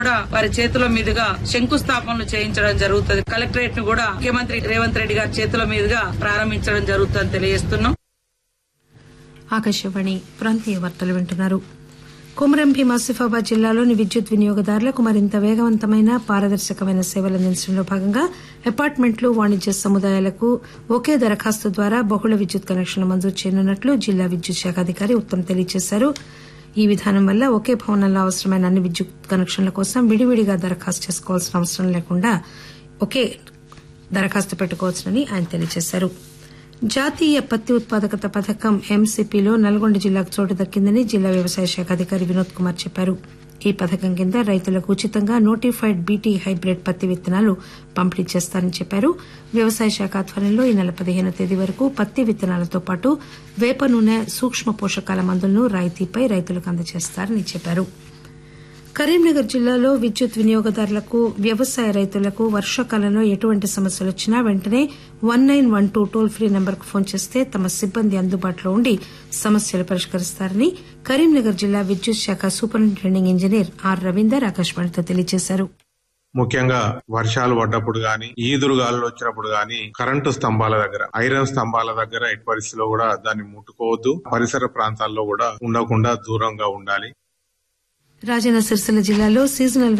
కూడా వారి చేతుల మీదుగా శంకుస్థాపనలు చేయించడం జరుగుతుంది కలెక్టరేట్ ను కూడా ముఖ్యమంత్రి రేవంత్ రెడ్డి గారి చేతుల మీదుగా ప్రారంభించడం జరుగుతుందని తెలియజేస్తున్నాం ఆకాశవాణి ప్రాంతీయ వార్తలు వింటున్నారు కొమరం భీం ఆసిఫాబాద్ జిల్లాలోని విద్యుత్ వినియోగదారులకు మరింత వేగవంతమైన పారదర్శకమైన సేవలు అందించడంలో భాగంగా అపార్ట్మెంట్లు వాణిజ్య సముదాయాలకు ఒకే దరఖాస్తు ద్వారా బహుళ విద్యుత్ కనెక్షన్లు మంజూరు చేయనున్నట్లు జిల్లా విద్యుత్ శాఖ అధికారి ఉత్తమ్ తెలియజేశారు ఈ విధానం వల్ల ఒకే భవనంలో అవసరమైన అన్ని విద్యుత్ కనెక్షన్ల కోసం విడివిడిగా దరఖాస్తు చేసుకోవాల్సిన అవసరం లేకుండా ఒకే దరఖాస్తు పెట్టుకోవచ్చునని ఆయన తెలియజేశారు జాతీయ పత్తి ఉత్పాదకత పథకం ఎంసీపీలో నల్గొండ జిల్లాకు చోటు దక్కిందని జిల్లా వ్యవసాయ శాఖ అధికారి వినోద్ కుమార్ చెప్పారు ఈ పథకం కింద రైతులకు ఉచితంగా నోటిఫైడ్ బీటీ హైబ్రిడ్ పత్తి విత్తనాలు పంపిణీ చేస్తారని చెప్పారు వ్యవసాయ శాఖ ఆధ్వర్యంలో ఈ నెల పదిహేను తేదీ వరకు పత్తి విత్తనాలతో పాటు వేప నూనె సూక్ష్మ పోషకాల మందులను రాయితీపై రైతులకు అందజేస్తారని చెప్పారు కరీంనగర్ జిల్లాలో విద్యుత్ వినియోగదారులకు వ్యవసాయ రైతులకు వర్షాకాలంలో ఎటువంటి సమస్యలు వచ్చినా వెంటనే one nine one two toll free నెంబర్కు ఫోన్ చేస్తే తమ సిబ్బంది అందుబాటులో ఉండి సమస్యలు పరిష్కరిస్తారని కరీంనగర్ జిల్లా విద్యుత్ శాఖ సూపరింటెండింగ్ ఇంజనీర్ ఆర్ రవీందర్ ఆకాశవాణితో తెలియజేశారు ముఖ్యంగా వర్షాలు పడ్డప్పుడు గాని ఈదురుగాలు వచ్చినప్పుడు గాని కరెంటు స్తంభాల దగ్గర ఐరన్ స్తంభాల దగ్గర ఎట్టి పరిస్థితిలో కూడా దాన్ని ముట్టుకోవద్దు పరిసర ప్రాంతాల్లో కూడా ఉండకుండా దూరంగా ఉండాలి రాజన్న సిరిసిల్ల జిల్లాలో సీజనల్